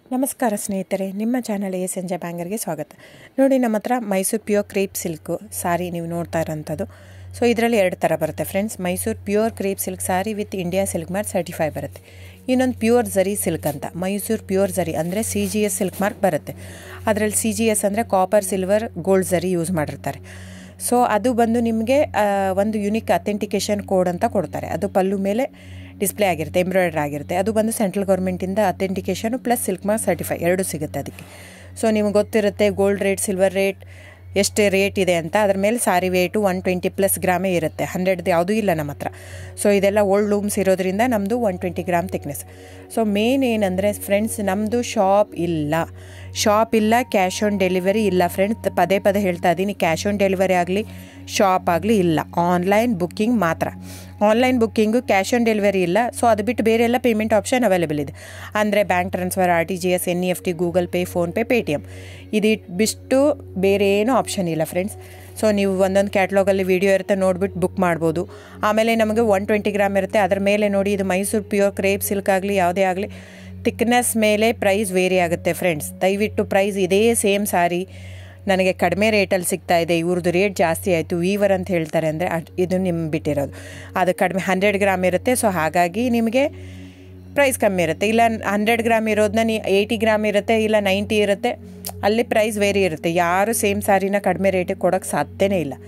ನಮಸ್ಕಾರ ಸ್ನೇಹಿತರೆ ನಿಮ್ಮ ಚಾನಲ್ ಎ ಸಂಜೆ ಬ್ಯಾಂಗರ್ಗೆ ಸ್ವಾಗತ ನೋಡಿ ನಮ್ಮ ಹತ್ರ Mysuru pure crepe silk sari ನೀವು ನೋಡ್ತಾ ಇರೋಂಥದ್ದು ಸೊ ಇದರಲ್ಲಿ ಎರಡು ಥರ ಬರುತ್ತೆ friends Mysuru pure crepe silk sari with India silk mark certify ಬರುತ್ತೆ ಇನ್ನೊಂದು ಪ್ಯೂರ್ ಝರಿ ಸಿಲ್ಕ್ ಅಂತ ಮೈಸೂರು ಪ್ಯೂರ್ ಝರಿ ಅಂದರೆ C G S silk mark ಬರುತ್ತೆ ಅದರಲ್ಲಿ ಸಿ ಜಿ ಎಸ್ ಅಂದರೆ copper silver gold zari use ಮಾಡಿರ್ತಾರೆ ಸೊ ಅದು ಬಂದು ನಿಮಗೆ ಒಂದು ಯುನಿಕ್ ಅಥೆಂಟಿಕೇಷನ್ ಕೋಡ್ ಅಂತ ಕೊಡ್ತಾರೆ ಅದು ಪಲ್ಲು ಮೇಲೆ ಡಿಸ್ಪ್ಲೇ ಆಗಿರುತ್ತೆ ಎಂಬ್ರಾಯ್ಡ್ರ್ ಆಗಿರುತ್ತೆ ಅದು ಬಂದು ಸೆಂಟ್ರಲ್ ಗೌರ್ಮೆಂಟಿಂದ authentication plus silk mark certify ಎರಡು ಸಿಗುತ್ತೆ ಅದಕ್ಕೆ ಸೊ ನಿಮಗೆ ಗೊತ್ತಿರುತ್ತೆ ಗೋಲ್ಡ್ ರೇಟ್ ಸಿಲ್ವರ್ ರೇಟ್ ಎಷ್ಟು ರೇಟ್ ಇದೆ ಅಂತ ಅದ್ರ ಮೇಲೆ sari weight one twenty plus ಗ್ರಾಮೇ ಇರುತ್ತೆ ಹಂಡ್ರೆಡ್ದು ಯಾವುದೂ ಇಲ್ಲ ನಮ್ಮ ಹತ್ರ ಸೊ ಇದೆಲ್ಲ ಓಲ್ಡ್ ಲೂಮ್ಸ್ ಇರೋದ್ರಿಂದ ನಮ್ಮದು one twenty gram thickness so main ಏನಂದರೆ ಫ್ರೆಂಡ್ಸ್ ನಮ್ಮದು ಶಾಪ್ ಇಲ್ಲ ಶಾಪ್ ಇಲ್ಲ ಕ್ಯಾಶ್ ಆನ್ ಡೆಲಿವರಿ ಇಲ್ಲ ಫ್ರೆಂಡ್ಸ್ ಪದೇ ಪದೇ ಹೇಳ್ತಾ ಇದ್ದೀನಿ ಕ್ಯಾಶ್ ಆನ್ ಡೆಲಿವರಿ ಆಗಲಿ ಶಾಪ್ ಆಗಲಿ ಇಲ್ಲ ಆನ್ಲೈನ್ ಬುಕ್ಕಿಂಗ್ ಮಾತ್ರ online booking cash on delivery ಇಲ್ಲ ಸೊ ಅದು ಬಿಟ್ಟು ಬೇರೆ ಎಲ್ಲ ಪೇಮೆಂಟ್ ಆಪ್ಷನ್ ಅವೈಲೇಬಲ್ ಇದೆ ಅಂದರೆ bank transfer R T G S N E F T Google Pay PhonePe Paytm ಇದು ಬಿಟ್ಟು ಬೇರೆ ಏನೂ ಆಪ್ಷನ್ ಇಲ್ಲ ಫ್ರೆಂಡ್ಸ್ ಸೊ ನೀವು ಒಂದೊಂದು ಕ್ಯಾಟ್ಲಾಗಲ್ಲಿ ವೀಡಿಯೋ ಇರುತ್ತೆ ನೋಡ್ಬಿಟ್ಟು ಬುಕ್ ಮಾಡ್ಬೋದು ಆಮೇಲೆ ನಮಗೆ ಒನ್ ಟ್ವೆಂಟಿ ಗ್ರಾಮ್ ಇರುತ್ತೆ ಅದ್ರ ಮೇಲೆ ನೋಡಿ ಇದು ಮೈಸೂರು ಪ್ಯೂರ್ ಕ್ರೇಪ್ ಸಿಲ್ಕ್ ಆಗಲಿ ಯಾವುದೇ ಆಗಲಿ ತಿಕ್ನೆಸ್ ಮೇಲೆ ಪ್ರೈಸ್ ವೇರಿ ಆಗುತ್ತೆ ಫ್ರೆಂಡ್ಸ್ ದಯವಿಟ್ಟು ಪ್ರೈಸ್ ಇದೇ ಸೇಮ್ ಸಾರಿ ನನಗೆ ಕಡಿಮೆ ರೇಟಲ್ಲಿ ಸಿಗ್ತಾ ಇದೆ ಇವ್ರದ್ದು ರೇಟ್ ಜಾಸ್ತಿ ಆಯಿತು ವೀವರ್ ಅಂತ ಹೇಳ್ತಾರೆ ಅಂದರೆ ಇದು ನಿಮ್ಮ ಬಿಟ್ಟಿರೋದು ಅದು ಕಡಿಮೆ ಹಂಡ್ರೆಡ್ ಗ್ರಾಮ್ ಇರುತ್ತೆ ಸೊ ಹಾಗಾಗಿ ನಿಮಗೆ ಪ್ರೈಸ್ ಕಮ್ಮಿ ಇರುತ್ತೆ ಇಲ್ಲ ಹಂಡ್ರೆಡ್ ಗ್ರಾಮ್ ಇರೋದನ್ನ ನೀ ಏಯ್ಟಿ ಗ್ರಾಮ್ ಇರುತ್ತೆ ಇಲ್ಲ ನೈಂಟಿ ಇರುತ್ತೆ ಅಲ್ಲಿ ಪ್ರೈಸ್ ವೇರಿ ಇರುತ್ತೆ ಯಾರು ಸೇಮ್ ಸ್ಯಾರಿನ ಕಡಿಮೆ ರೇಟಿಗೆ ಕೊಡೋಕ್ಕೆ ಸಾಧ್ಯನೇ ಇಲ್ಲ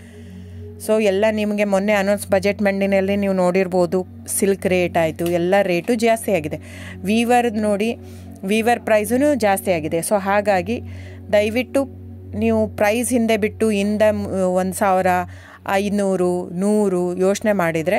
ಸೊ ಎಲ್ಲ ನಿಮಗೆ ಮೊನ್ನೆ ಅನೌನ್ಸ್ ಬಜೆಟ್ ಮಂಡಿನಲ್ಲಿ ನೀವು ನೋಡಿರ್ಬೋದು ಸಿಲ್ಕ್ ರೇಟ್ ಆಯಿತು ಎಲ್ಲ ರೇಟು ಜಾಸ್ತಿ ಆಗಿದೆ ವೀವರ್ದು ನೋಡಿ ವೀವರ್ ಪ್ರೈಸೂ ಜಾಸ್ತಿ ಆಗಿದೆ ಸೊ ಹಾಗಾಗಿ ದಯವಿಟ್ಟು ನೀವು ಪ್ರೈಸ್ ಹಿಂದೆ ಬಿಟ್ಟು ಹಿಂದೆ ಒಂದು ಸಾವಿರ ಐನೂರು ನೂರು ಯೋಚನೆ ಮಾಡಿದರೆ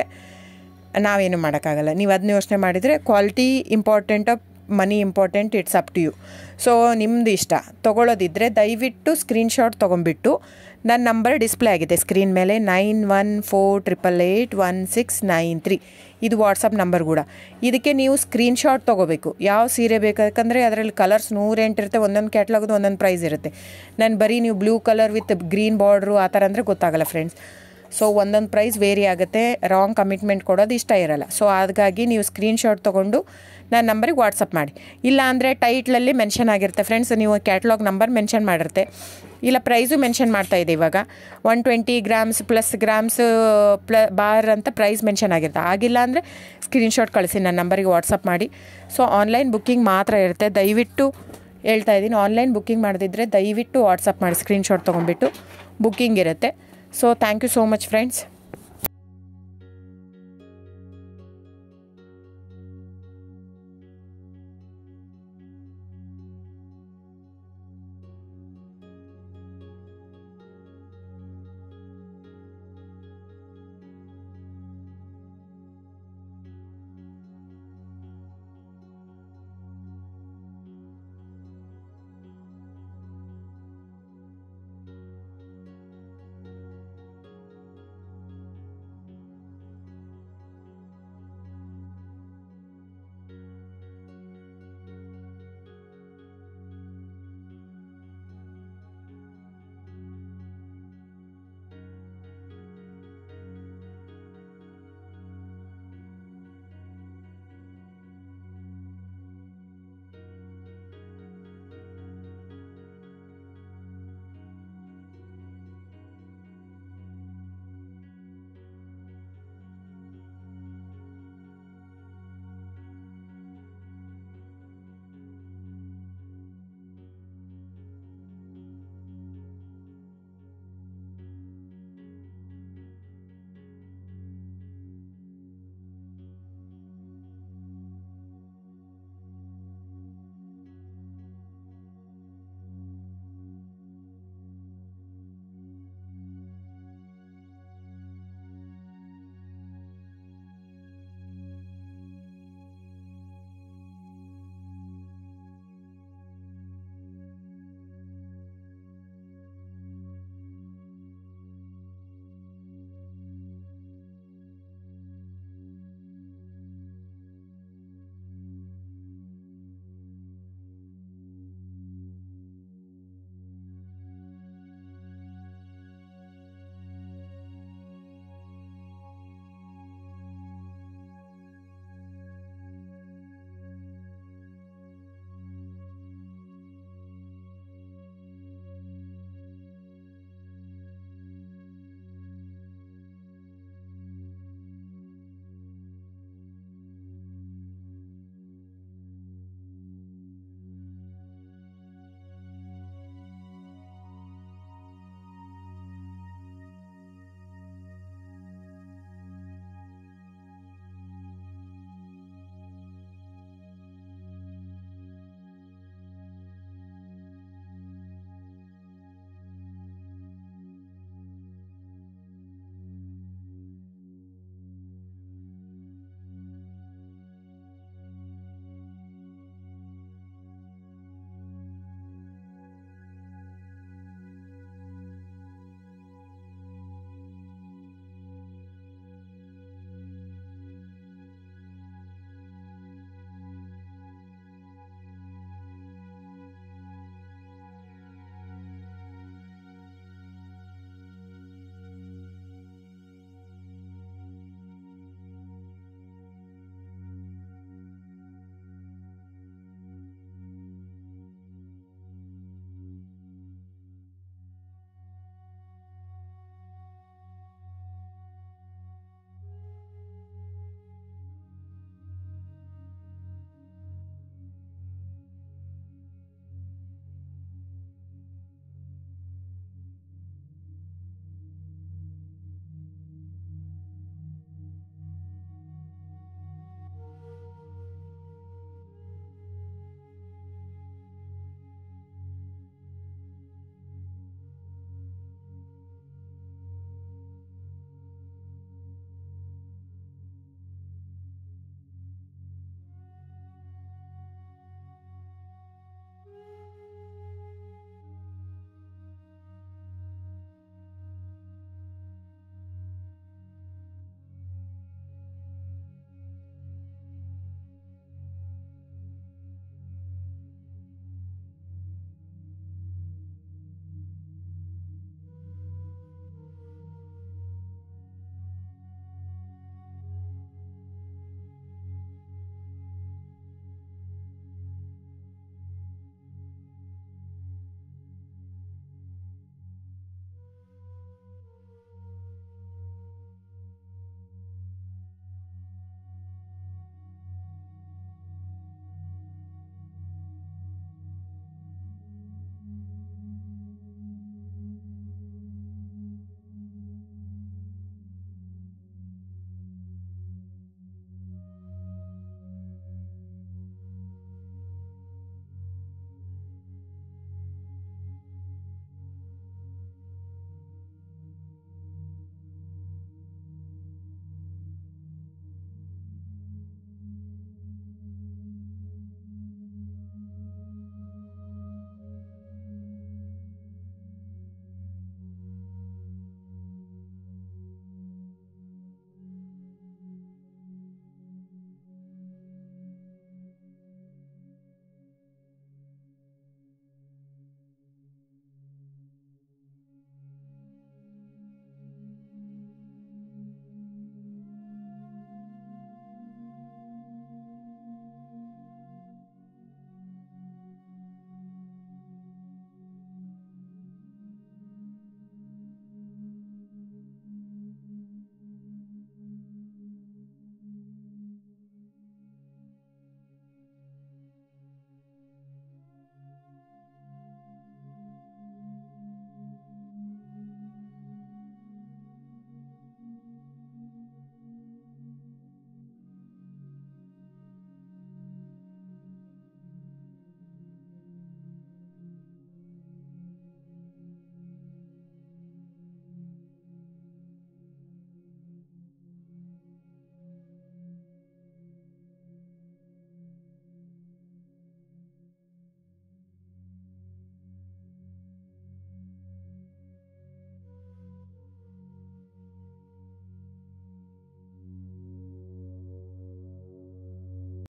ನಾವೇನು ಮಾಡೋಕ್ಕಾಗಲ್ಲ ನೀವು ಅದನ್ನ ಯೋಚನೆ ಮಾಡಿದರೆ quality important of money important it's up to you so ನಿಮ್ಮದು ಇಷ್ಟ ತೊಗೊಳ್ಳೋದಿದ್ದರೆ ದಯವಿಟ್ಟು ಸ್ಕ್ರೀನ್ಶಾಟ್ ತೊಗೊಂಬಿಟ್ಟು ನನ್ನ ನಂಬರ್ ಡಿಸ್ಪ್ಲೇ ಆಗಿದೆ ಸ್ಕ್ರೀನ್ ಮೇಲೆ nine one four triple eight one six nine three ಇದು ವಾಟ್ಸಪ್ ನಂಬರ್ ಕೂಡ ಇದಕ್ಕೆ ನೀವು ಸ್ಕ್ರೀನ್ಶಾಟ್ ತೊಗೋಬೇಕು ಯಾವ ಸೀರೆ ಬೇಕಂದರೆ ಅದರಲ್ಲಿ ಕಲರ್ಸ್ ನೂರೆಂಟು ಇರುತ್ತೆ ಒಂದೊಂದು ಕ್ಯಾಟ್ಲಾಗದು ಒಂದೊಂದು ಪ್ರೈಸ್ ಇರುತ್ತೆ ನಾನು ಬರೀ ನೀವು blue colour with green border ಆ ಥರ ಅಂದರೆ ಗೊತ್ತಾಗಲ್ಲ ಫ್ರೆಂಡ್ಸ್ ಸೊ ಒಂದೊಂದು ಪ್ರೈಸ್ ವೇರಿ ಆಗುತ್ತೆ ರಾಂಗ್ ಕಮಿಟ್ಮೆಂಟ್ ಕೊಡೋದು ಇಷ್ಟ ಇರಲ್ಲ ಸೊ ಹಾಗಾಗಿ ನೀವು ಸ್ಕ್ರೀನ್ಶಾಟ್ ತೊಗೊಂಡು ನನ್ನ ನಂಬರಿಗೆ ವಾಟ್ಸಪ್ ಮಾಡಿ ಇಲ್ಲ ಅಂದರೆ ಟೈಟ್ಲಲ್ಲಿ ಮೆನ್ಷನ್ ಆಗಿರುತ್ತೆ ಫ್ರೆಂಡ್ಸ್ ನೀವು ಕ್ಯಾಟ್ಲಾಗ್ ನಂಬರ್ ಮೆನ್ಷನ್ ಮಾಡಿರುತ್ತೆ ಇಲ್ಲ ಪ್ರೈಸು ಮೆನ್ಷನ್ ಮಾಡ್ತಾ ಇದೆ ಇವಾಗ one twenty grams plus grams ಪ್ಲ ಬಾರ್ ಅಂತ ಪ್ರೈಸ್ ಮೆನ್ಷನ್ ಆಗಿರುತ್ತೆ ಆಗಿಲ್ಲ ಅಂದರೆ ಸ್ಕ್ರೀನ್ಶಾಟ್ ಕಳಿಸಿ ನನ್ನ ನಂಬರಿಗೆ ವಾಟ್ಸಪ್ ಮಾಡಿ ಸೊ ಆನ್ಲೈನ್ ಬುಕ್ಕಿಂಗ್ ಮಾತ್ರ ಇರುತ್ತೆ ದಯವಿಟ್ಟು ಹೇಳ್ತಾ ಇದ್ದೀನಿ ಆನ್ಲೈನ್ ಬುಕ್ಕಿಂಗ್ ಮಾಡದಿದ್ದರೆ ದಯವಿಟ್ಟು ವಾಟ್ಸಪ್ ಮಾಡಿ ಸ್ಕ್ರೀನ್ಶಾಟ್ ತೊಗೊಂಡ್ಬಿಟ್ಟು ಬುಕ್ಕಿಂಗ್ ಇರುತ್ತೆ so thank you so much friends